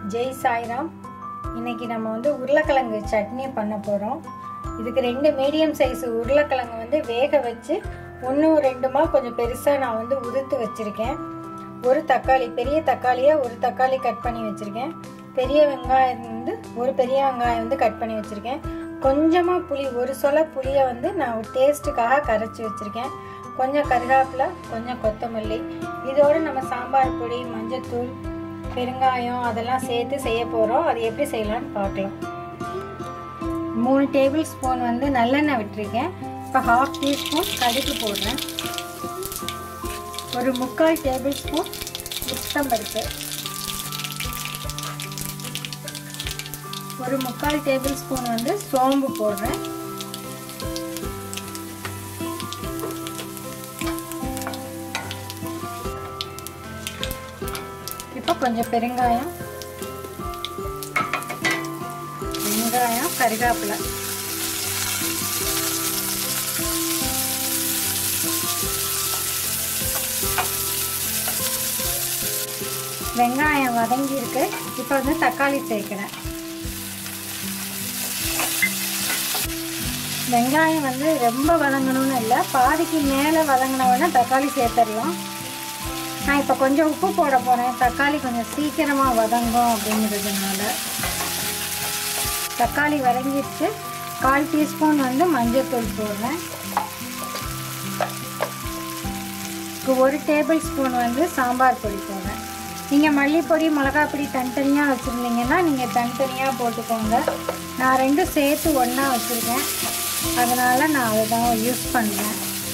ஜெய் சாய்ராம் இன்னைக்கு நம்ம வந்து உருளைக்கிழங்கு சட்னி பண்ண போகிறோம் இதுக்கு ரெண்டு மீடியம் சைஸ் உருளைக்கிழங்கு வந்து வேக வச்சு ஒன்றும் ரெண்டுமா கொஞ்சம் பெருசாக நான் வந்து உதுத்து வச்சுருக்கேன் ஒரு தக்காளி பெரிய தக்காளியை ஒரு தக்காளி கட் பண்ணி வச்சுருக்கேன் பெரிய வெங்காயம் வந்து ஒரு பெரிய வெங்காயம் வந்து கட் பண்ணி வச்சுருக்கேன் கொஞ்சமாக புளி ஒரு சொல புளியை வந்து நான் ஒரு டேஸ்ட்டுக்காக கரைச்சி வச்சுருக்கேன் கொஞ்சம் கருவேப்பிலை கொஞ்சம் கொத்தமல்லி இதோடு நம்ம சாம்பார் பொடி மஞ்சத்தூள் பெருங்காயம் அதெல்லாம் சேர்த்து செய்ய போகிறோம் அது எப்படி செய்யலாம்னு பார்க்கலாம் மூணு டேபிள் ஸ்பூன் வந்து நல்லெண்ணெய் விட்டுருக்கேன் இப்போ ஹாஃப் டீஸ்பூன் கடுகு போடுறேன் ஒரு முக்கால் டேபிள் ஸ்பூன் உத்தம்பருப்பு ஒரு முக்கால் டேபிள் ஸ்பூன் வந்து சோம்பு போடுறேன் இப்போ கொஞ்சம் பெருங்காயம் வெங்காயம் கருவேப்பிலை வெங்காயம் வதங்கி இருக்கு இப்போ வந்து தக்காளி சேர்க்கிறேன் வெங்காயம் வந்து ரொம்ப வதங்கணும்னு இல்லை பாதிக்கு மேலே வதங்கினவுடனே தக்காளி சேர்த்துடலாம் நான் இப்போ கொஞ்சம் உப்பு போட போகிறேன் தக்காளி கொஞ்சம் சீக்கிரமாக வதங்கும் அப்படிங்கிறதுனால தக்காளி வதங்கிடுச்சு கால் டீஸ்பூன் வந்து மஞ்சள்தூள் போடுறேன் ஒரு டேபிள் ஸ்பூன் வந்து சாம்பார் பொடி போடுறேன் நீங்கள் மல்லிப்பொடி மிளகாய் பொடி தனித்தனியாக வச்சுருந்தீங்கன்னா நீங்கள் தனித்தனியாக போட்டுக்கோங்க நான் ரெண்டும் சேர்த்து ஒன்றா வச்சுருக்கேன் அதனால் நான் அதை தான் யூஸ் பண்ணுறேன்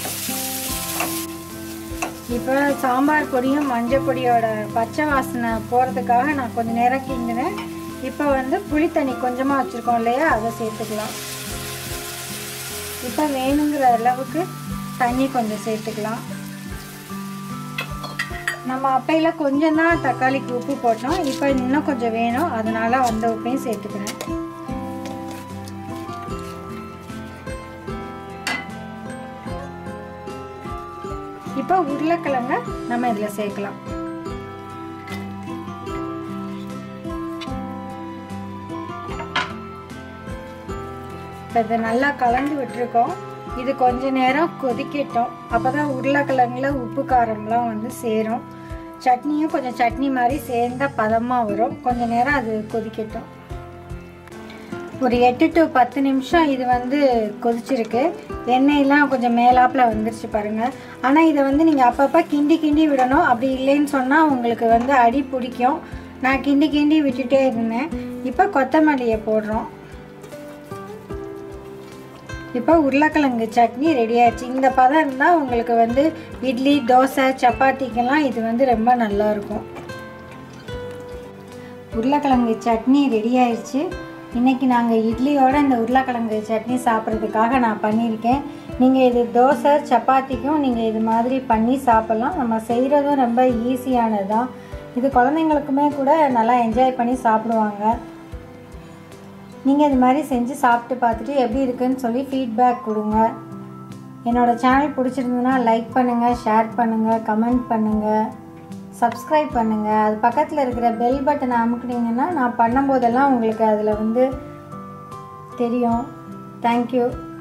இப்போ சாம்பார் பொடியும் மஞ்சள் பொடியோட பச்சை வாசனை போகிறதுக்காக நான் கொஞ்சம் நேரம் கிண்டினேன் இப்போ வந்து புளி தண்ணி கொஞ்சமாக வச்சுருக்கோம் இல்லையா அதை சேர்த்துக்கலாம் இப்போ வேணுங்கிற அளவுக்கு தண்ணி கொஞ்சம் சேர்த்துக்கலாம் நம்ம அப்பையில் கொஞ்சம் தான் தக்காளிக்கு உப்பு போட்டோம் இப்போ இன்னும் கொஞ்சம் வேணும் அதனால அந்த உப்பையும் சேர்த்துக்கிறேன் இப்போ உருளைக்கிழங்க நம்ம இதில் சேர்க்கலாம் இப்போ இதை நல்லா கலந்து விட்டுருக்கோம் இது கொஞ்ச நேரம் கொதிக்கட்டும் அப்போ தான் உருளைக்கிழங்குல உப்பு காரம்லாம் வந்து சேரும் சட்னியும் கொஞ்சம் சட்னி மாதிரி சேர்ந்த பதமாக வரும் கொஞ்ச நேரம் அது கொதிக்கட்டும் ஒரு எட்டு டு பத்து நிமிஷம் இது வந்து கொதிச்சிருக்கு எண்ணெயெல்லாம் கொஞ்சம் மேலாப்பில் வந்துருச்சு பாருங்கள் ஆனால் இதை வந்து நீங்கள் அப்பப்போ கிண்டி கிண்டி விடணும் அப்படி இல்லைன்னு சொன்னால் உங்களுக்கு வந்து அடி பிடிக்கும் நான் கிண்டி கிண்டி விட்டுட்டே இருந்தேன் இப்போ கொத்தமல்லியை போடுறோம் இப்போ உருளைக்கிழங்கு சட்னி ரெடி ஆயிடுச்சு இந்த பதம் இருந்தால் உங்களுக்கு வந்து இட்லி தோசை சப்பாத்திக்கெல்லாம் இது வந்து ரொம்ப நல்லாயிருக்கும் உருளைக்கிழங்கு சட்னி ரெடி ஆயிடுச்சு இன்றைக்கி நாங்கள் இட்லியோட இந்த உருளைக்கிழங்கு சட்னி சாப்பிட்றதுக்காக நான் பண்ணியிருக்கேன் நீங்கள் இது தோசை சப்பாத்திக்கும் நீங்கள் இது மாதிரி பண்ணி சாப்பிட்லாம் நம்ம செய்கிறதும் ரொம்ப ஈஸியானது தான் இது குழந்தைங்களுக்குமே கூட நல்லா என்ஜாய் பண்ணி சாப்பிடுவாங்க நீங்கள் இது மாதிரி செஞ்சு சாப்பிட்டு பார்த்துட்டு எப்படி இருக்குன்னு சொல்லி ஃபீட்பேக் கொடுங்க என்னோடய சேனல் பிடிச்சிருந்ததுன்னா லைக் பண்ணுங்கள் ஷேர் பண்ணுங்கள் கமெண்ட் பண்ணுங்கள் சப்ஸ்கிரைப் பண்ணுங்கள் அது பக்கத்தில் இருக்கிற பெல் பட்டனை அமுக்குனீங்கன்னா நான் பண்ணும்போதெல்லாம் உங்களுக்கு அதில் வந்து தெரியும் தேங்க்யூ